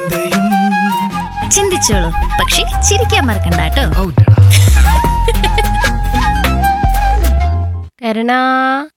ചിന്തയും ചിന്തിച്ചോളൂ പക്ഷെ ചിരിക്കാൻ മറക്കണ്ട കേട്ടോ ഔട്ടടാ. കരുണാ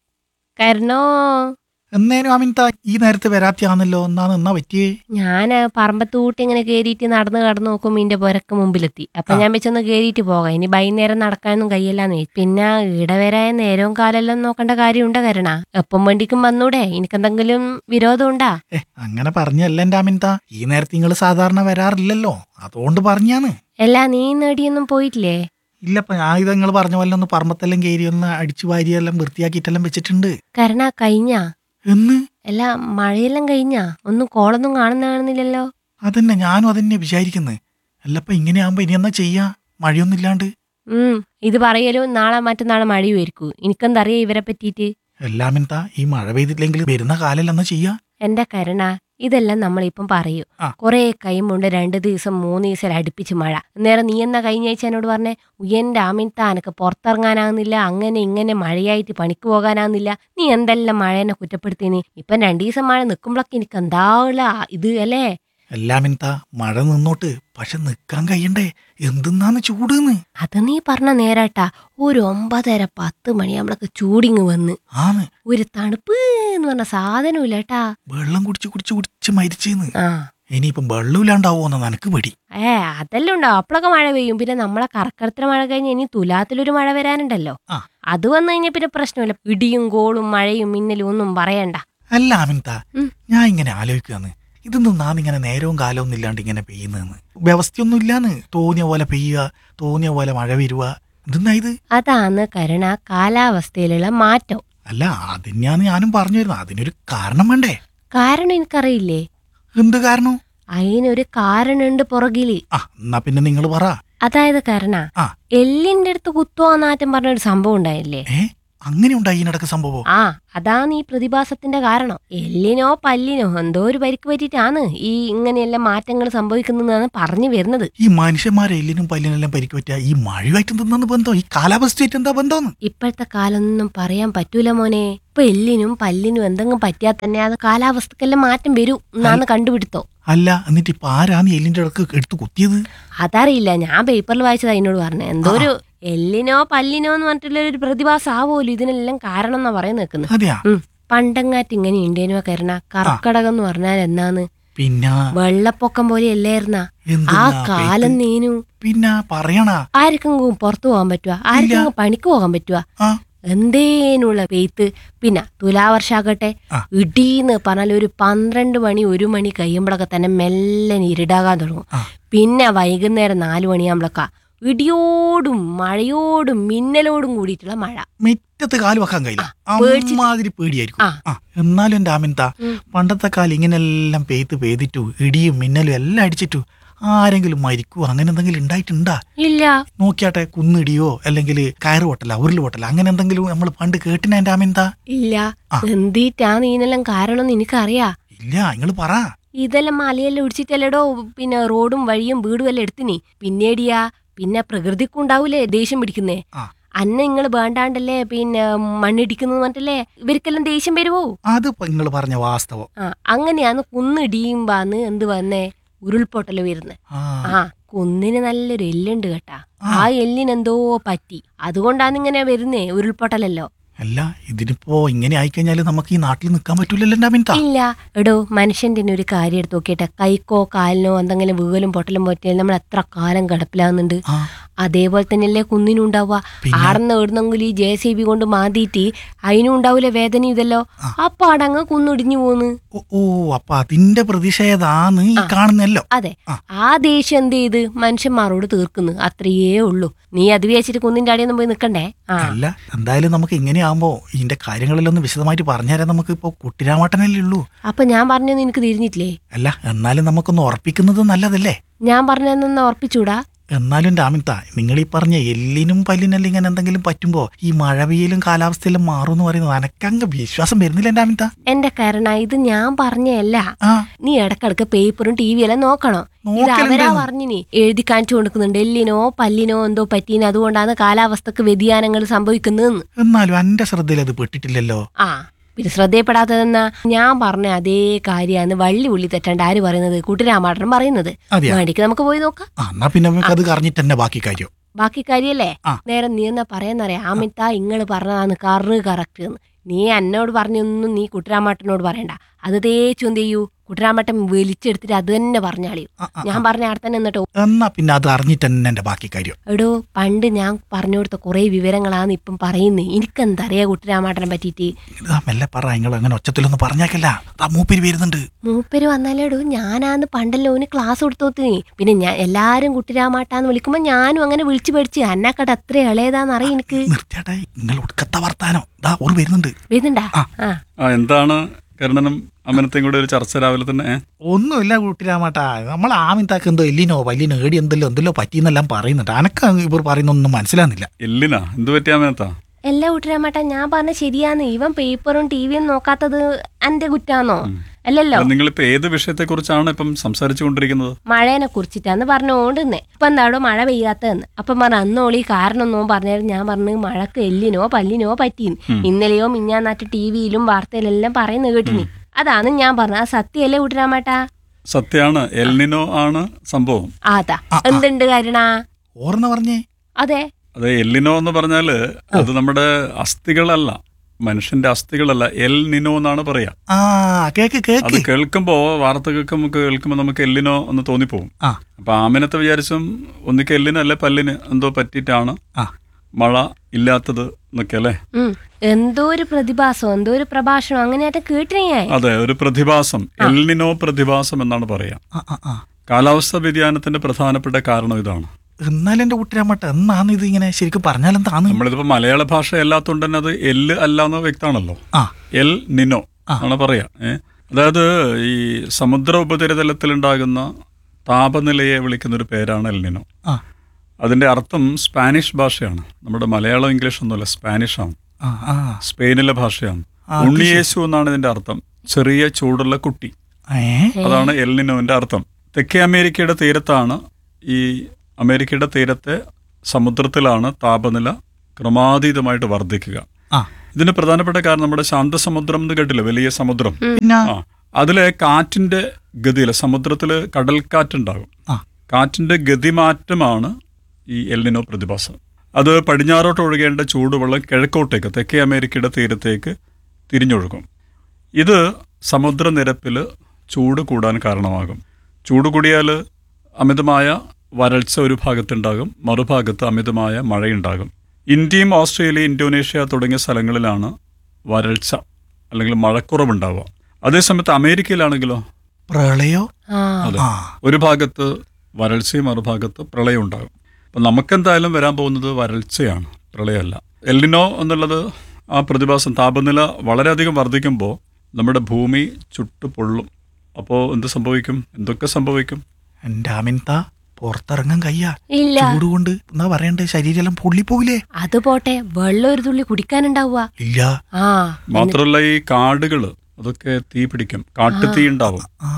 കരുണോ എന്നേനും അമിൻത ഈ നേരത്ത് വരാത്തിയാന്നല്ലോ എന്നാണ് എന്നാ പറ്റിയേ ഞാൻ പറമ്പത്തൂട്ടി ഇങ്ങനെ കേറിയിട്ട് നടന്ന് കടന്നു നോക്കുമ്പോ ഇന്റെ പുരക്ക് മുമ്പിലെത്തി അപ്പൊ ആ. ഞാൻ വെച്ചൊന്ന് കേറിയിട്ട് പോകാം ഇനി വൈകുന്നേരം നടക്കാനൊന്നും കയ്യല്ലാന്ന് വെച്ചു പിന്നെ ഈട വരായ നേരവും കാലെല്ലാം നോക്കേണ്ട കാര്യമുണ്ട കരുണ എപ്പം വണ്ടിക്കും വന്നൂടെ എനിക്കെന്തെങ്കിലും വിരോധം ഉണ്ടാ ഏ അങ്ങനെ പറഞ്ഞല്ല എന്റെ അമിൻത ഈ നേരത്ത് നിങ്ങൾ സാധാരണ വരാറില്ലല്ലോ അതുകൊണ്ട് പറഞ്ഞാന്ന് എല്ലാ നീ നേടിയൊന്നും പോയിട്ടില്ലേ ഇല്ലപ്പ ഞാൻ ഇത് നിങ്ങൾ പറഞ്ഞ പോലെ ഒന്ന് പറമ്പത്തെല്ലാം കയറി ഒന്ന് അടിച്ചു വാരിയെല്ലാം വൃത്തിയാക്കിയിട്ടെല്ലാം വെച്ചിട്ടുണ്ട് കരുണ കഴിഞ്ഞ എന്ന് അല്ല മഴയെല്ലാം കഴിഞ്ഞ ഒന്നും കോളൊന്നും കാണുന്ന കാണുന്നില്ലല്ലോ അതന്നെ ഞാനും അതന്നെ വിചാരിക്കുന്നത് അല്ലപ്പ ഇങ്ങനെയാകുമ്പോ ഇനി എന്നാ ചെയ്യാ മഴയൊന്നും ഇല്ലാണ്ട് ഉം ഇത് പറയലും നാളെ മറ്റന്നാളെ മഴയുമായിരിക്കും എനിക്കെന്തറിയാം ഇവരെ പറ്റിയിട്ട് എല്ലാമിൻത ഈ മഴ പെയ്തിട്ടില്ലെങ്കിൽ വരുന്ന കാലം എന്നാ ചെയ്യാ എന്റെ കരുണ ഇതെല്ലാം നമ്മളിപ്പം പറയൂ ആ. കുറെ കഴിയുമ്പോണ്ട് രണ്ട് ദിവസം മൂന്ന് ദിവസം അടുപ്പിച്ച് മഴ നേരെ നീ എന്നാ കഴിഞ്ഞ ആഴ്ച എന്നോട് പറഞ്ഞേ ഉയന്റെ ആമിൻത എനക്ക് പുറത്തിറങ്ങാനാകുന്നില്ല അങ്ങനെ ഇങ്ങനെ മഴയായിട്ട് പണിക്ക് പോകാനാകുന്നില്ല നീ എന്തെല്ലാം മഴേനെ കുറ്റപ്പെടുത്തിന് ഇപ്പം രണ്ടു ദിവസം മഴ നിൽക്കുമ്പോഴൊക്കെ എനിക്ക് എന്താവില്ല ഇത് അല്ലേ എല്ലാമിൻത മഴ നിന്നോട്ട് പക്ഷെ നിക്കാൻ കഴിയണ്ടേ എന്തെന്നാന്ന് ചൂടെന്ന് അത് നീ പറഞ്ഞ നേരാട്ടാ ഒരു ഒമ്പതര പത്ത് മണിയാകുമ്പോഴൊക്കെ ചൂടിങ് വന്ന് ആന്ന് ഒരു തണുപ്പ് എന്ന് പറഞ്ഞ സാധനമില്ല കേട്ടാ വെള്ളം കുടിച്ച് കുടിച്ച് കുടിച്ച് മരിച്ചേന്ന് ആ ഇനിയിപ്പം വെള്ളമില്ലാണ്ടാവോന്ന് നനക്ക് പേടി ഏ അതെല്ലാം ഉണ്ടാവും അപ്പോഴൊക്കെ മഴ പെയ്യും പിന്നെ നമ്മളെ കർക്കടത്തിലെ മഴ കഴിഞ്ഞ് ഇനി തുലാത്തിലൊരു മഴ വരാനുണ്ടല്ലോ ആ. അത് വന്നു കഴിഞ്ഞാൽ പിന്നെ പ്രശ്നമില്ല ഇടിയും കോളും മഴയും മിന്നലും ഒന്നും പറയണ്ട അല്ല അമിൻത ഉം. ഞാൻ ഇങ്ങനെ ആലോചിക്കുകയാണ് ഇതൊന്നും നാം ഇങ്ങനെ നേരവും കാലവും ഇല്ലാണ്ട് ഇങ്ങനെ പെയ്യുന്നതെന്ന് വ്യവസ്ഥയൊന്നും ഇല്ലാന്ന് തോന്നിയ പോലെ പെയ്യുക തോന്നിയ പോലെ മഴ വരുക എന്തെന്നാ ഇത് അതാണ് കരുണ കാലാവസ്ഥയിലുള്ള മാറ്റം അല്ല അതിനാന്ന് ഞാനും പറഞ്ഞു വരുന്നത് അതിനൊരു കാരണം വേണ്ടേ കാരണം എനിക്കറിയില്ലേ എന്ത് കാരണോ അതിനൊരു കാരണമുണ്ട് പുറകില് ആ എന്നാ പിന്നെ നിങ്ങൾ പറ അതായത് കരുണ ആ. എല്ലിന്റെ അടുത്ത് കുത്തുവാന്നാറ്റം പറഞ്ഞൊരു സംഭവം ഉണ്ടായില്ലേ ഏ അങ്ങനെ ഉണ്ടായി ഇതിനിടക്ക് സംഭവം ആ അതാണ് ഈ പ്രതിഭാസത്തിന്റെ കാരണം എല്ലിനോ പല്ലിനോ എന്തോ ഒരു പരിക്ക് പറ്റിയിട്ടാണ് ഈ ഇങ്ങനെയെല്ലാം മാറ്റങ്ങൾ സംഭവിക്കുന്നതെന്നാണ് പറഞ്ഞു വരുന്നത് ഈ മനുഷ്യന്മാരെ എല്ലിനും പല്ലിനെല്ലാം പരിക്ക് പറ്റിയ ഈ മഴയുമായിട്ട് എന്തെന്നാന്ന് ബന്ധം ഈ കാലാവസ്ഥയായിട്ട് എന്താ ബന്ധമെന്ന് ഇപ്പോഴത്തെ കാലൊന്നും പറയാൻ പറ്റൂല മോനെ ഇപ്പൊ എല്ലിനും പല്ലിനും എന്തെങ്കിലും പറ്റിയാൽ തന്നെ അത് കാലാവസ്ഥക്കെല്ലാം മാറ്റം വരും എന്നാണ് കണ്ടുപിടുത്തോ അല്ല എന്നിട്ട് ഇപ്പൊ ആരാന്ന് എല്ലിന്റെ ഇടക്ക് എടുത്ത് കുത്തിയത് അതറിയില്ല ഞാൻ പേപ്പറിൽ വായിച്ചത് അതിനോട് പറഞ്ഞു എന്തോ ഒരു എല്ലിനോ പല്ലിനോ എന്ന് പറഞ്ഞിട്ടുള്ള ഒരു പ്രതിഭാസം ആവുമല്ലോ ഇതിനെല്ലാം കാരണം എന്നാ പറയാൻ നിൽക്കുന്നത് അതെയാ പണ്ടങ്ങാറ്റ് ഇങ്ങനെ ഉണ്ടേനോ കരുണ കർക്കടകം എന്ന് പറഞ്ഞാൽ എന്നാന്ന് പിന്നെ വെള്ളപ്പൊക്കം പോലെ അല്ലായിരുന്ന ആ എന്തെന്നാ കാലം പെയ്ത്ത്? നേനു പിന്നെ പറയണ ആർക്കെങ്കിലും പുറത്തു പോകാൻ പറ്റുക ആർക്കെങ്കിലും പണിക്ക് പോകാൻ പറ്റുക ആ എന്തേനുള്ള പെയ്ത്ത് പിന്നെ തുലാവർഷാകട്ടെ ആ. ഇടീന്ന് പറഞ്ഞാൽ ഒരു പന്ത്രണ്ട് മണി ഒരു മണി കഴിയുമ്പോഴൊക്കെ തന്നെ മെല്ലനെ ഇരുടാകാൻ തുടങ്ങും ആ. പിന്നെ വൈകുന്നേരം നാലു മണിയാകുമ്പോഴൊക്കെ ഇടിയോടും മഴയോടും മിന്നലോടും കൂടിയിട്ടുള്ള മഴ മുറ്റത്ത് കാല് വെക്കാൻ കഴിയില്ല പേടിച്ചിട്ട്. അമ്മാതിരി പേടിയായിരിക്കും ആ. ആ എന്നാലും എന്റെ ആമിൻത ഉം. പണ്ടത്തെ കാലം ഇങ്ങനെല്ലാം പെയ്ത്ത് പെയ്തിട്ടു ഇടിയും മിന്നലും എല്ലാം അടിച്ചിട്ടു ആരെങ്കിലും മരിക്കുവോ അങ്ങനെ എന്തെങ്കിലും ഉണ്ടായിട്ടുണ്ടാ ഇല്ല നോക്കിയാട്ടെ കുന്നിടിയോ അല്ലെങ്കിൽ കയറ് പൊട്ടല ഉരുള് പൊട്ടല അങ്ങനെ എന്തെങ്കിലും നമ്മൾ പണ്ട് കേട്ടിന എന്റെ ആമിൻത ഇല്ല ആ. എന്തിട്ടാണ് ഇതിനെല്ലാം കാരണം എന്ന് എനിക്കറിയാ ഇല്ല നിങ്ങൾ പറ ഇതെല്ലാം മലയെല്ലാം ഇടിച്ചിട്ടല്ലടോ പിന്നെ റോഡും വഴിയും വീടും എല്ലാം എടുത്തിനി പിന്നേടിയാ പിന്നെ പ്രകൃതിക്കുണ്ടാവൂലേ ദേഷ്യം പിടിക്കുന്നേ ആ. അന്ന നിങ്ങൾ വേണ്ടാണ്ടല്ലേ പിന്നെ മണ്ണിടിക്കുന്നത് പറഞ്ഞിട്ടല്ലേ ഇവർക്കെല്ലാം ദേഷ്യം വരുവോ അത് നിങ്ങൾ പറഞ്ഞ വാസ്തവം ആ അങ്ങനെയാണ് കുന്നിടിയുമ്പാന്ന് എന്ത് വന്നേ ഉരുൾപൊട്ടൽ വരുന്നത് ആ ആ കുന്നിന് നല്ലൊരു എല്ലുണ്ട് കേട്ടാ ആ എല്ലിന് എന്തോ പറ്റി അതുകൊണ്ടാണ് ഇങ്ങനെ വരുന്നേ ഉരുൾപൊട്ടലല്ലോ അല്ല ഇതിനിപ്പോ ഇങ്ങനെ ആയിക്കഴിഞ്ഞാല് നമുക്ക് ഈ നാട്ടിൽ നിൽക്കാൻ പറ്റൂലല്ലോ എന്റെ ആമിൻത ഇല്ല എടോ മനുഷ്യന്റെ ഒരു കാര്യം എടുത്ത് നോക്കിയിട്ട് കൈക്കോ കാലിനോ എന്തെങ്കിലും വീകലും പൊട്ടലും പറ്റിയാൽ നമ്മൾ എത്ര കാലം കിടപ്പിലാകുന്നുണ്ട് ആ അതേപോലെ തന്നെയല്ലേ കുന്നിനും ഉണ്ടാവുക പിന്നെ? ആടന്ന് എവിടുന്നെങ്കിലും ഈ ജെ സി ബി കൊണ്ട് മാന്തിയിട്ട് അതിനും ഉണ്ടാവൂലേ വേദന ഇതല്ലോ ആ. അപ്പൊ അടങ്ങ് കുന്നിടിഞ്ഞു പോന്ന് ഓ, ഓ അപ്പൊ അതിന്റെ പ്രതിഷേധാന്ന് ഈ കാണുന്നല്ലോ അതെ ആ. ആ ദേഷ്യം എന്ത് ചെയ്ത് മനുഷ്യന്മാരോട് തീർക്കുന്നു അത്രയേ ഉള്ളൂ നീ അത് വിചാരിച്ചിട്ട് കുന്നിന്റെ അടിയൊന്നും പോയി നിക്കണ്ടേ ആ അല്ല എന്തായാലും നമുക്ക് ഇങ്ങനെയാകുമ്പോ ഇതിന്റെ കാര്യങ്ങളെല്ലാം ഒന്ന് വിശദമായിട്ട് പറഞ്ഞുതരാൻ നമുക്ക് ഇപ്പൊ കുട്ടിരാമട്ടനല്ലേ ഉള്ളൂ അപ്പൊ ഞാൻ പറഞ്ഞൊന്നും എനിക്ക് തിരിഞ്ഞിട്ടില്ലേ അല്ല എന്നാലും നമുക്കൊന്ന് ഉറപ്പിക്കുന്നത് നല്ലതല്ലേ ഞാൻ പറഞ്ഞതെന്ന് ഉറപ്പിച്ചൂടാ എന്നാലും രാമിത്ത നിങ്ങൾ ഈ പറഞ്ഞ എല്ലിനും പല്ലിനെല്ലാം ഇങ്ങനെ എന്തെങ്കിലും പറ്റുമ്പോ ഈ മഴ പെയ്യലും കാലാവസ്ഥയെല്ലാം മാറും എന്ന് പറയുന്നത് എനക്കങ്ങ് വിശ്വാസം വരുന്നില്ല രാമിത്ത എന്റെ കരണ ഇത് ഞാൻ പറഞ്ഞല്ല ആ നീ ഇടക്കിടക്ക് പേപ്പറും ടി വി എല്ലാം നോക്കണം ഇത് നോക്കലുണ്ട്. അവരാ പറഞ്ഞിനി എഴുതി കാണിച്ചു കൊടുക്കുന്നുണ്ട് എല്ലിനോ പല്ലിനോ എന്തോ പറ്റീന് അതുകൊണ്ടാണ് കാലാവസ്ഥക്ക് വ്യതിയാനങ്ങൾ സംഭവിക്കുന്നതെന്ന് എന്നാലും എന്റെ ശ്രദ്ധയിൽ അത് പെട്ടിട്ടില്ലല്ലോ ആ പിന്നെ ശ്രദ്ധയപ്പെടാത്തതെന്നാ ഞാൻ പറഞ്ഞ അതേ കാര്യമാണ് വള്ളി ഉള്ളി തെറ്റണ്ട ആര് പറയുന്നത് കൂട്ടുരാമാട്ടൻ പറയുന്നത് അതെയാ വേണ്ടിക്ക് നമുക്ക് പോയി നോക്കാം ആ എന്നാ പിന്നെ നമുക്ക് അത് അറിഞ്ഞിട്ട് തന്നെ ബാക്കി കാര്യം ബാക്കി കാര്യല്ലേ ആ. നേരെ നീ എന്നാ പറയാന്നറിയാം ആമിത്ത ഇങ്ങള് പറഞ്ഞതാണ് കറ് കറക്റ്റ് എന്ന് നീ എന്നോട് പറഞ്ഞൊന്നും നീ കുട്ടരാമാട്ടനോട് പറയണ്ട അത് തേച്ചു എന്ത് ചെയ്യൂ കുട്ടരാമാട്ടൻ വലിച്ചെടുത്തിട്ട് അത് തന്നെ പറഞ്ഞാളിയോ ആ, ആ, ഞാൻ പറഞ്ഞ അവിടെ തന്നെ എന്നിട്ടോ എന്നാ പിന്നെ അത് അറിഞ്ഞിട്ട് തന്നെ എന്റെ ബാക്കി കാര്യം എടോ പണ്ട് ഞാൻ പറഞ്ഞു കൊടുത്ത കുറെ വിവരങ്ങളാണ് ഇപ്പം പറയുന്നത് എനിക്കെന്താ അറിയാ കുട്ടരാമാട്ടനെ പറ്റിയിട്ട് ഇതാ മെല്ലെ പറ നിങ്ങൾ അങ്ങനെ ഒച്ചത്തിലൊന്നും പറഞ്ഞേക്കല്ല ആ മൂപ്പിരി വരുന്നുണ്ട് മൂപ്പര് വന്നാലേടോ ഞാനാന്ന് പണ്ടല്ലോ ഓന് ക്ലാസ് കൊടുത്തോത്തിന് പിന്നെ ഞാൻ എല്ലാരും കുട്ടിരാമാട്ടാന്ന് വിളിക്കുമ്പോ ഞാനും അങ്ങനെ വിളിച്ചു പഠിച്ച് അന്നക്കട അത്ര ഇളയതാന്ന് അറിയാം എനിക്ക് നിർത്തിയാട്ടെ നിങ്ങൾ ഒടുക്കത്തെ വർത്താനം ദാ ഓർ വരുന്നുണ്ട് വരുന്നുണ്ടാ ആ. ആ ആ എന്താണ് കരുണനും അമനത്തെയും കൂടെ ഒരു ചർച്ച രാവിലെ തന്നെ ഏ? ഒന്നുമില്ല കൂട്ടിരാമാട്ടാ നമ്മൾ ആമിത്താക്ക് എന്തോ എല്ലിനോ വല്ലിനോ ഏടി എന്തല്ലോ എന്തല്ലോ പറ്റിയെന്നെല്ലാം പറയുന്നുണ്ട് അനക്ക് ഇവർ പറയുന്നൊന്നും മനസ്സിലാകുന്നില്ല എല്ലിനാ എന്ത് പറ്റിയ അമനത്താ എല്ലാ കുട്ടിരാമാട്ട ഞാൻ പറഞ്ഞ ശരിയാന്ന് ഇവൻ പേപ്പറും ടിവിയും നോക്കാത്തത് എന്റെ കുറ്റാന്നോ അല്ലല്ലോ അല്ല, നിങ്ങളിപ്പോ ഏത് വിഷയത്തെ കുറിച്ചാണ് ഇപ്പം സംസാരിച്ചു കൊണ്ടിരിക്കുന്നത് മഴേനെ കുറിച്ചിട്ടാന്ന് പറഞ്ഞോണ്ടിരുന്നേ ഇപ്പൊ എന്താടോ മഴ പെയ്യാത്തതെന്ന് അപ്പം പറഞ്ഞ അന്നോളി കാരണമൊന്നും പറഞ്ഞാൽ ഞാൻ പറഞ്ഞു മഴക്ക് എല്ലിനോ പല്ലിനോ പറ്റിന്ന് ഇന്നലെയോ മിഞ്ഞാന്നാറ്റ് ടി വിയിലും വാർത്തയിലെല്ലാം പറയുന്ന കേട്ടിനി അതാണ് ഞാൻ പറഞ്ഞത് ആ സത്യമല്ലേ കൂട്ടരാമാട്ടാ സത്യാണ് എൽനിനോ ആണ് സംഭവം അതാ എന്തുണ്ട് കാരണ ഓർന്ന പറഞ്ഞേ അതെ അത് എല്ലിനോ എന്ന് പറഞ്ഞാല് അത് നമ്മുടെ അസ്ഥികളല്ല മനുഷ്യന്റെ അസ്ഥികളല്ല എൽ നിനോ എന്നാണ് പറയാ ആ കേക്ക് അത് കേക്ക് കേൾക്കുമ്പോ വാർത്ത കേൾക്കുമ്പോൾ കേൾക്കുമ്പോ നമുക്ക് എല്ലിനോ എന്ന് തോന്നിപ്പോവും ആ അപ്പൊ ആമിനത്തെ വിചാരിച്ചും ഒന്നിക്ക് എല്ലിന് അല്ലെ പല്ലിന് എന്തോ പറ്റിയിട്ടാണ് ആ മഴ ഇല്ലാത്തത് എന്നൊക്കെ അല്ലേ ഉം എന്തോ ഒരു പ്രതിഭാസം എന്തോ ഒരു പ്രഭാഷണം അങ്ങനെയായിട്ട് കേട്ടിനെ ഞാൻ അതെ ഒരു പ്രതിഭാസം എൽനിനോ പ്രതിഭാസം എന്നാണ് പറയാ ആ ആ ആ കാലാവസ്ഥാ വ്യതിയാനത്തിന്റെ പ്രധാനപ്പെട്ട കാരണം ഇതാണ് എന്നാലും എന്റെ കൂട്ടിരാമട്ട എന്നാന്ന് ഇത് ഇങ്ങനെ ശരിക്കും പറഞ്ഞാലെന്താന്ന് നമ്മളിതിപ്പോ മലയാള ഭാഷ അല്ലാത്തതുകൊണ്ട് തന്നെ അത് എല്ല് അല്ല എന്ന് വ്യക്തമാണല്ലോ ആ എൽ നിനോ ആ. ആണ് പറയാ ഏ? അതായത് ഈ സമുദ്ര ഉപരിതലത്തിലുണ്ടാകുന്ന താപനിലയെ വിളിക്കുന്ന ഒരു പേരാണ് എൽ നിനോ ആ അതിന്റെ അർത്ഥം സ്പാനിഷ് ഭാഷയാണ് നമ്മുടെ മലയാളം ഇംഗ്ലീഷ് ഒന്നുമല്ല സ്പാനിഷ് ആണ് ആ ആ സ്പെയിനിലെ ഭാഷയാണ് ആ, അത് ഉണ്ണിയേശു എന്നാണ് ഇതിന്റെ അർത്ഥം ചെറിയ ചൂടുള്ള കുട്ടി ഏ അതാണ് എൽനിനോന്റെ അർത്ഥം തെക്കേ അമേരിക്കയുടെ തീരത്താണ് ഈ അമേരിക്കയുടെ തീരത്തെ സമുദ്രത്തിലാണ് താപനില ക്രമാതീതമായിട്ട് വർദ്ധിക്കുക ആ ഇതിന് പ്രധാനപ്പെട്ട കാരണം നമ്മുടെ ശാന്തസമുദ്രം എന്ന് കേട്ടില്ല വലിയ സമുദ്രം പിന്നെ ആ അതിലെ കാറ്റിന്റെ ഗതിയില് സമുദ്രത്തില് കടൽക്കാറ്റുണ്ടാകും ആ കാറ്റിന്റെ ഗതിമാറ്റമാണ് ഈ എൽനിനോ പ്രതിഭാസം അത് പടിഞ്ഞാറോട്ട് ഒഴുകേണ്ട ചൂടുവെള്ളം കിഴക്കോട്ടേക്ക് തെക്കേ അമേരിക്കയുടെ തീരത്തേക്ക് തിരിഞ്ഞൊഴുകും ഇത് സമുദ്രനിരപ്പിൽ ചൂട് കൂടാൻ കാരണമാകും ചൂട് കൂടിയാൽ അമിതമായ വരൾച്ച ഒരു ഭാഗത്തുണ്ടാകും മറുഭാഗത്ത് അമിതമായ മഴയുണ്ടാകും ഇന്ത്യയും ഓസ്ട്രേലിയ ഇന്തോനേഷ്യ തുടങ്ങിയ സ്ഥലങ്ങളിലാണ് വരൾച്ച അല്ലെങ്കിൽ മഴക്കുറവുണ്ടാവുക അതേസമയത്ത് അമേരിക്കയിലാണെങ്കിലോ പ്രളയോ ആ അതെ ആ ഒരു ഭാഗത്ത് വരൾച്ചയും മറുഭാഗത്ത് പ്രളയം ഉണ്ടാകും അപ്പം നമുക്കെന്തായാലും വരാൻ പോകുന്നത് വരൾച്ചയാണ് പ്രളയമല്ല എല്ലിനോ എന്നുള്ളത് ആ പ്രതിഭാസം താപനില വളരെയധികം വർദ്ധിക്കുമ്പോൾ നമ്മുടെ ഭൂമി ചുട്ടു പൊള്ളും അപ്പോൾ എന്ത് സംഭവിക്കും എന്തൊക്കെ സംഭവിക്കും എന്റെ അമിൻത പുറത്തിറങ്ങാൻ കയ്യാ ഇല്ല ചൂട് കൊണ്ട് എന്നാ പറയണ്ടേ ശരീരം പൊള്ളിപ്പോവില്ലേ അത് പോട്ടെ വെള്ളം ഒരു തുള്ളി കുടിക്കാനുണ്ടാവുക ഇല്ല ആ മാത്രമല്ല ഈ കാടുകൾ അതൊക്കെ തീ പിടിക്കും കാട്ടുതീ ഉണ്ടാവും ആ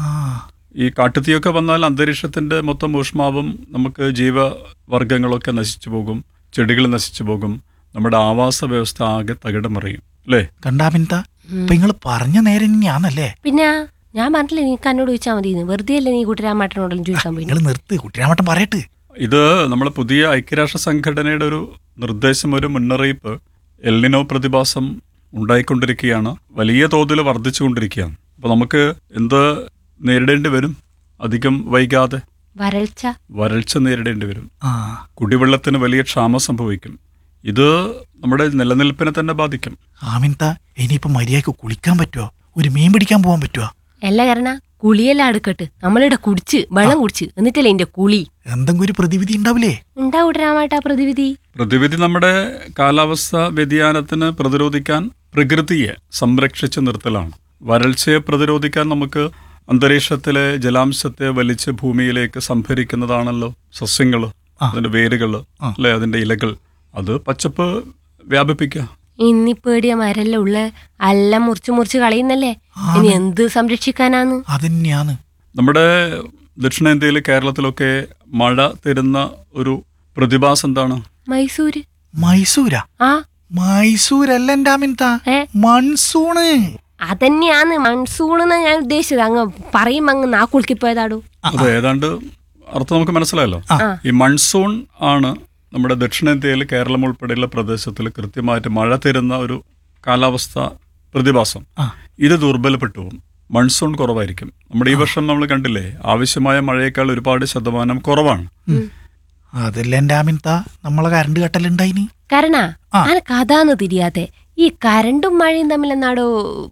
ഈ കാട്ടുതീയൊക്കെ വന്നാൽ അന്തരീക്ഷത്തിന്റെ മൊത്തം ഊഷ്മാവും നമുക്ക് ജീവവർഗങ്ങളൊക്കെ നശിച്ചു പോകും ചെടികൾ നശിച്ചു പോകും നമ്മുടെ ആവാസ വ്യവസ്ഥ ആകെ തകിടം മറിയും അല്ലേ കണ്ടാമിൻത ഇപ്പൊ നിങ്ങൾ പറഞ്ഞ നേരം ഞാനല്ലേ പിന്നെ ഞാൻ പറഞ്ഞില്ലേ നീക്ക് എന്നോട് ചോദിച്ചാൽ മതി വെറുതെ അല്ലേ നീ കൂട്ടുരാമാട്ടനോടും ചോദിക്കാൻ പോയി നിങ്ങൾ നിർത്ത് കുട്ടിരാമട്ടം പറയട്ട് ഇത് നമ്മുടെ പുതിയ ഐക്യരാഷ്ട്ര സംഘടനയുടെ ഒരു നിർദ്ദേശം ഒരു മുന്നറിയിപ്പ് എൽനിനോ പ്രതിഭാസം ഉണ്ടായിക്കൊണ്ടിരിക്കുകയാണ് വലിയ തോതിൽ വർദ്ധിച്ചുകൊണ്ടിരിക്കുകയാണ് അപ്പോൾ നമുക്ക് എന്ത് നേരിടേണ്ടി വരും അധികം വൈകാതെ വരൾച്ച വരൾച്ച നേരിടേണ്ടി വരും ആ കുടിവെള്ളത്തിന് വലിയ ക്ഷാമം സംഭവിക്കും ഇത് നമ്മുടെ നിലനിൽപ്പിനെ തന്നെ ബാധിക്കും ആമിൻത ഇനിയിപ്പോ മര്യാദക്ക് കുളിക്കാൻ പറ്റുമോ ഒരു മീൻ പിടിക്കാൻ പോകാൻ പറ്റുമോ എല്ലാ കാരണ കുളിയെല്ലാം അടുക്കട്ട് നമ്മളിവിടെ കുടിച്ച് വെള്ളം കുടിച്ച് എന്നിട്ടല്ലേ എന്റെ കുളി എന്തെങ്കിലും ഒരു പ്രതിവിധി ഉണ്ടാവില്ലേ ഉണ്ടാ കൂട്ടരാമാട്ടാ പ്രതിവിധി പ്രതിവിധി നമ്മുടെ കാലാവസ്ഥ വ്യതിയാനത്തിന് പ്രതിരോധിക്കാൻ പ്രകൃതിയെ സംരക്ഷിച്ചു നിർത്തലാണ് വരൾച്ചയെ പ്രതിരോധിക്കാൻ നമുക്ക് അന്തരീക്ഷത്തിലെ ജലാംശത്തെ വലിച്ച് ഭൂമിയിലേക്ക് സംഭരിക്കുന്നതാണല്ലോ സസ്യങ്ങൾ അതിന്റെ വേരുകൾ അല്ലെ അതിന്റെ ഇലകൾ അത് പച്ചപ്പ് വ്യാപിപ്പിക്കുക ഇന്നിപ്പേടിയ മരെല്ലാം ഉള്ള എല്ലാം മുറിച്ച് മുറിച്ച് കളയുന്നല്ലേ ഇനി എന്ത് സംരക്ഷിക്കാനാന്ന് അതന്നെയാന്ന് നമ്മുടെ ദക്ഷിണേന്ത്യയിൽ കേരളത്തിലൊക്കെ മഴ തരുന്ന ഒരു പ്രതിഭാസം എന്താണ് മൈസൂര് മൈസൂരാ ആ മൈസൂരല്ല എന്റെ അമിൻത ഏ? മൺസൂണ് അതന്നെയാന്ന് മൺസൂൺ എന്നാ ഞാൻ ഉദ്ദേശിച്ചത് അങ്ങ് പറയും അങ്ങ് നാക്കുളുക്കിപ്പോയതാടു അത് ഏതാണ്ട് അർത്ഥം നമുക്ക് മനസ്സിലായല്ലോ ആ. ഈ മൺസൂൺ ആണ് നമ്മുടെ ദക്ഷിണേന്ത്യയിൽ കേരളം ഉൾപ്പെടെയുള്ള പ്രദേശത്തിൽ കൃത്യമായിട്ട് മഴ തരുന്ന ഒരു കാലാവസ്ഥ പ്രതിഭാസം ആ. ഇത് ദുർബലപ്പെട്ടു പോകും മൺസൂൺ കുറവായിരിക്കും നമ്മുടെ ഈ വർഷം നമ്മൾ കണ്ടില്ലേ ആവശ്യമായ മഴയേക്കാൾ ഒരുപാട് ശതമാനം കുറവാണ് അതല്ല എന്റെ അമിൻത നമ്മളെ കറണ്ട് കട്ടലുണ്ടായിന് കരണ ആ. അനക്ക് അതാന്ന് തിരിയാത്തെ ഈ കരണ്ടും മഴയും തമ്മിൽ എന്നാടോ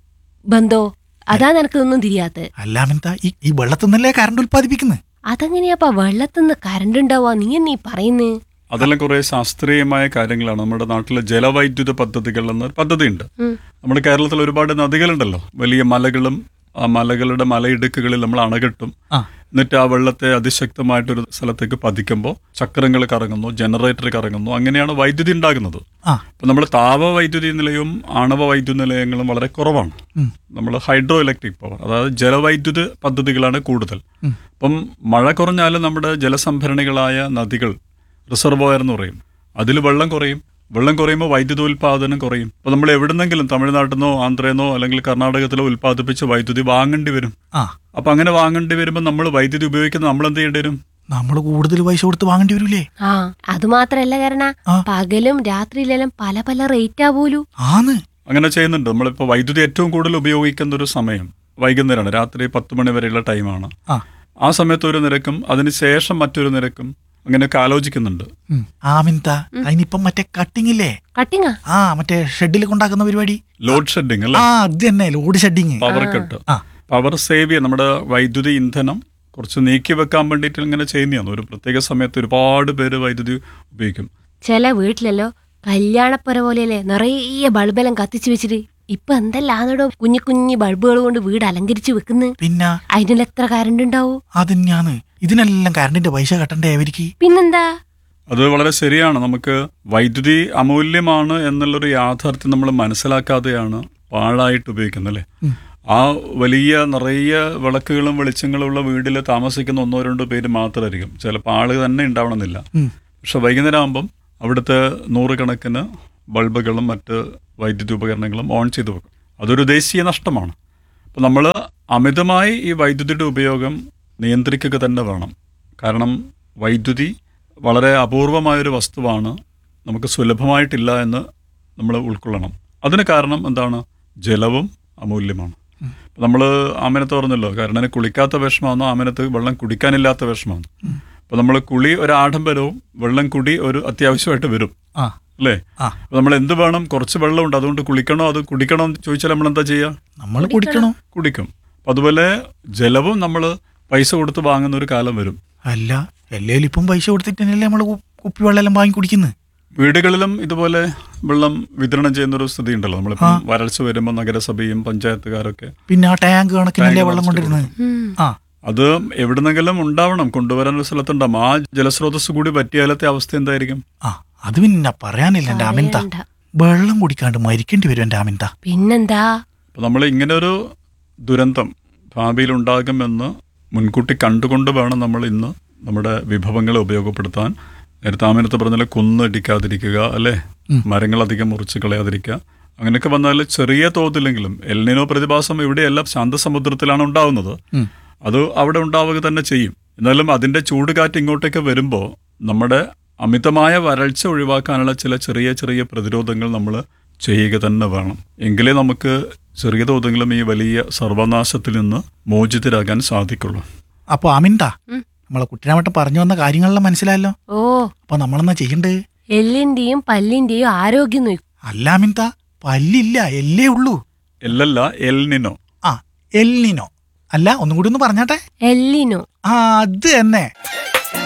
ബന്ധോ അതാ നിനക്കൊന്നും തിരിയാത്തെ അല്ല അമിൻത ഈ ഈ വെള്ളത്തിൽ നിന്നല്ലേ കറണ്ട് ഉൽപ്പാദിപ്പിക്കുന്നത് അതെങ്ങനെയാപ്പാ വെള്ളത്തിന്ന് കരണ്ട് ഉണ്ടാവുക നീ എന്നീ പറയുന്നേ അതെല്ലാം കുറേ ശാസ്ത്രീയമായ കാര്യങ്ങളാണ് നമ്മുടെ നാട്ടിലെ ജലവൈദ്യുത പദ്ധതികൾ എന്നൊരു പദ്ധതിയുണ്ട് ഉം. നമ്മുടെ കേരളത്തിൽ ഒരുപാട് നദികളുണ്ടല്ലോ വലിയ മലകളും ആ മലകളുടെ മലയിടുക്കുകളിൽ നമ്മൾ അണകെട്ടും ആ എന്നിട്ട് ആ വെള്ളത്തെ അതിശക്തമായിട്ടൊരു സ്ഥലത്തേക്ക് പതിക്കുമ്പോൾ ചക്രങ്ങൾ കറങ്ങുന്നു ജനറേറ്റർ കറങ്ങുന്നു അങ്ങനെയാണ് വൈദ്യുതി ഉണ്ടാകുന്നത് ആ അപ്പം നമ്മൾ താപ വൈദ്യുതി നിലയവും ആണവ വൈദ്യുതി നിലയങ്ങളും വളരെ കുറവാണ് ഉം. നമ്മൾ ഹൈഡ്രോ ഇലക്ട്രിക് പവർ അതായത് ജലവൈദ്യുത പദ്ധതികളാണ് കൂടുതൽ ഉം. അപ്പം മഴ കുറഞ്ഞാലും നമ്മുടെ ജലസംഭരണികളായ നദികൾ റിസർവോയർ എന്ന് പറയും അതിൽ വെള്ളം കുറയും വെള്ളം കുറയുമ്പോൾ വൈദ്യുതോൽപാദനം കുറയും അപ്പോൾ നമ്മൾ എവിടുന്നെങ്കിലും തമിഴ്നാട്ടിൽ നിന്നോ ആന്ധ്രയിൽ നിന്നോ അല്ലെങ്കിൽ കർണാടകത്തിലോ ഉൽപ്പാദിപ്പിച്ച വൈദ്യുതി വാങ്ങേണ്ടി വരും ആ അപ്പം അങ്ങനെ വാങ്ങേണ്ടി വരുമ്പോൾ നമ്മൾ വൈദ്യുതി ഉപയോഗിക്കുന്ന നമ്മൾ എന്ത് ചെയ്യേണ്ടി വരും നമ്മൾ കൂടുതൽ പൈസ കൊടുത്ത് വാങ്ങേണ്ടി വരൂലേ ആ അത് മാത്രല്ല കരണ ആ. പകലും രാത്രിയിലെല്ലാം പല പല റേറ്റാ പോലും ആന്ന് അങ്ങനെ ചെയ്യുന്നുണ്ട് നമ്മളിപ്പോൾ വൈദ്യുതി ഏറ്റവും കൂടുതൽ ഉപയോഗിക്കുന്ന ഒരു സമയം വൈകുന്നേരമാണ് രാത്രി പത്ത് മണി വരെയുള്ള ടൈമാണ് ആ ആ സമയത്ത് ഒരു നിരക്കും അതിന് ശേഷം മറ്റൊരു നിരക്കും അങ്ങനെയൊക്കെ ആലോചിക്കുന്നുണ്ട് ഉം. ആമിൻത അതിനിപ്പം മറ്റേ കട്ടിങ് ഇല്ലേ കട്ടിങ്ങാ ആ മറ്റേ ഷെഡിൽ കൊണ്ടാക്കുന്ന പരിപാടി ലോഡ് ഷെഡിങ് അല്ലേ ആ അത് തന്നെ ലോഡ് ഷെഡിങ് പവർ കട്ട് ആ പവർ സേവ് ചെയ്യാൻ നമ്മുടെ വൈദ്യുതി ഇന്ധനം കുറച്ച് നീക്കി വെക്കാൻ വേണ്ടിയിട്ട് ഇങ്ങനെ ചെയ്യുന്നതാണ് ഒരു പ്രത്യേക സമയത്ത് ഒരുപാട് പേര് വൈദ്യുതി ഉപയോഗിക്കും ചില വീട്ടിലല്ലോ കല്യാണപ്പുര പോലെയല്ലേ നിറയെ ബൾബെല്ലാം കത്തിച്ചു വെച്ചിട്ട് ഇപ്പൊ എന്തെല്ലാന്നടോ കുഞ്ഞു കുഞ്ഞു ബൾബുകൾ കൊണ്ട് വീട് അലങ്കരിച്ച് വെക്കുന്നു പിന്നെ അതിനെല്ലാം എത്ര കരണ്ട് ഉണ്ടാവും അതന്നെയാന്ന് ഇതിനെല്ലാം കറണ്ടിന്റെ പൈസ കട്ടണ്ടേ അവർക്ക് പിന്നെന്താ അത് വളരെ ശരിയാണ് നമുക്ക് വൈദ്യുതി അമൂല്യമാണ് എന്നുള്ളൊരു യാഥാർത്ഥ്യം നമ്മൾ മനസ്സിലാക്കാതെയാണ് പാഴായിട്ട് ഉപയോഗിക്കുന്നത് അല്ലേ ഉം. ആ വലിയ നിറയെ വിളക്കുകളും വെളിച്ചങ്ങളും ഉള്ള വീട്ടിൽ താമസിക്കുന്ന ഒന്നോ രണ്ടോ പേര് മാത്രമായിരിക്കും ചിലപ്പോൾ ആള് തന്നെ ഉണ്ടാവണമെന്നില്ല ഉം. പക്ഷെ വൈകുന്നേരം ആകുമ്പം അവിടുത്തെ നൂറുകണക്കിന് ബൾബുകളും മറ്റ് വൈദ്യുതി ഉപകരണങ്ങളും ഓൺ ചെയ്തു വെക്കും അതൊരു ദേശീയ നഷ്ടമാണ് അപ്പം നമ്മൾ അമിതമായി ഈ വൈദ്യുതിയുടെ ഉപയോഗം നിയന്ത്രിക്കുക തന്നെ വേണം കാരണം വൈദ്യുതി വളരെ അപൂർവമായൊരു വസ്തുവാണ് നമുക്ക് സുലഭമായിട്ടില്ല എന്ന് നമ്മൾ ഉൾക്കൊള്ളണം അതിന് കാരണം എന്താണ് ജലവും അമൂല്യമാണ് നമ്മൾ ആമനത്ത് പറഞ്ഞല്ലോ കർണന് കുളിക്കാത്ത വിഷമാണെന്നോ ആമനത്ത് വെള്ളം കുടിക്കാനില്ലാത്ത വിഷമാണ് അപ്പോൾ നമ്മൾ കുളി ഒരു ആഡംബരവും വെള്ളം കുടി ഒരു അത്യാവശ്യമായിട്ട് വരും ആ അല്ലേ ആ. അപ്പോൾ നമ്മൾ എന്ത് വേണം കുറച്ച് വെള്ളമുണ്ട് അതുകൊണ്ട് കുളിക്കണോ അത് കുടിക്കണോ എന്ന് ചോദിച്ചാൽ നമ്മൾ എന്താ ചെയ്യുക നമ്മൾ കുടിക്കണോ കുടിക്കും അപ്പം അതുപോലെ ജലവും നമ്മൾ പൈസ കൊടുത്ത് വാങ്ങുന്ന ഒരു കാലം വരും അല്ല എല്ലേലും ഇപ്പം പൈസ കൊടുത്തിട്ട് തന്നെയല്ലേ നമ്മൾ കുപ്പി വെള്ളം വാങ്ങി കുടിക്കുന്നത് വീടുകളിലും ഇതുപോലെ വെള്ളം വിതരണം ചെയ്യുന്ന ഒരു സ്ഥിതി ഉണ്ടല്ലോ നമ്മളിപ്പം വരൾച്ച വരുമ്പോൾ നഗരസഭയും പഞ്ചായത്തുകാരൊക്കെ പിന്നെ ആ ടാങ്ക് കണക്കിനല്ലേ ടാങ്ക് വെള്ളം കൊണ്ടിരുന്നത് ഉം. ആ അത് എവിടുന്നെങ്കിലും ഉണ്ടാവണം കൊണ്ടുവരാൻ ഒരു സ്ഥലത്തുണ്ടാവും ആ ജലസ്രോതസ് കൂടി പറ്റിയാലത്തെ അവസ്ഥ എന്തായിരിക്കും ആ അത് പിന്നെ പറയാനില്ല എന്റെ അമിൻത പറയണ്ട. വെള്ളം കുടിക്കാണ്ട് മരിക്കേണ്ടി വരും എന്റെ അമിൻത പിന്നെന്താ അപ്പം നമ്മൾ ഇങ്ങനെ ഒരു ദുരന്തം ഭാവിയിൽ ഉണ്ടാകുമെന്ന് മുൻകൂട്ടി കണ്ടുകൊണ്ട് വേണം നമ്മൾ ഇന്ന് നമ്മുടെ വിഭവങ്ങളെ ഉപയോഗപ്പെടുത്താൻ നേരത്തെ ആമിനത്ത് പറഞ്ഞാൽ കുന്നിടിക്കാതിരിക്കുക അല്ലേ മരങ്ങൾ അധികം മുറിച്ച് കളയാതിരിക്കുക അങ്ങനെയൊക്കെ വന്നാൽ ചെറിയ തോതിലെങ്കിലും എൽനിനോ പ്രതിഭാസം ഇവിടെയല്ല ശാന്തസമുദ്രത്തിലാണ് ഉണ്ടാവുന്നത് ഉം. അത് അവിടെ ഉണ്ടാവുക തന്നെ ചെയ്യും എന്നാലും അതിൻ്റെ ചൂടുകാറ്റ് ഇങ്ങോട്ടേക്ക് വരുമ്പോൾ നമ്മുടെ അമിതമായ വരൾച്ച ഒഴിവാക്കാനുള്ള ചില ചെറിയ ചെറിയ പ്രതിരോധങ്ങൾ നമ്മൾ ചെയ്യുക തന്നെ വേണം എങ്കിലേ നമുക്ക് ചെറിയ തോതെങ്കിലും ഈ വലിയ സർവനാശത്തിൽ നിന്ന് മോചിതരാകാൻ സാധിക്കുള്ളൂ അപ്പൊ അമിൻത ഉം. നമ്മളെ കുട്ടിരാമട്ടം പറഞ്ഞു വന്ന കാര്യങ്ങളെല്ലാം മനസ്സിലായല്ലോ ഓ അപ്പൊ നമ്മളെന്നാ ചെയ്യണ്ടേ എല്ലിന്റെയും പല്ലിന്റെയും ആരോഗ്യം നോക്കും അല്ല അമിൻത പല്ലില്ല എല്ലേ ഉള്ളൂ എല്ലല്ല എൽനിനോ ആ എല്ലിനോ അല്ല ഒന്നും കൂടി ഒന്ന് പറഞ്ഞാട്ടെ എല്ലിനോ ആ അത് തന്നെ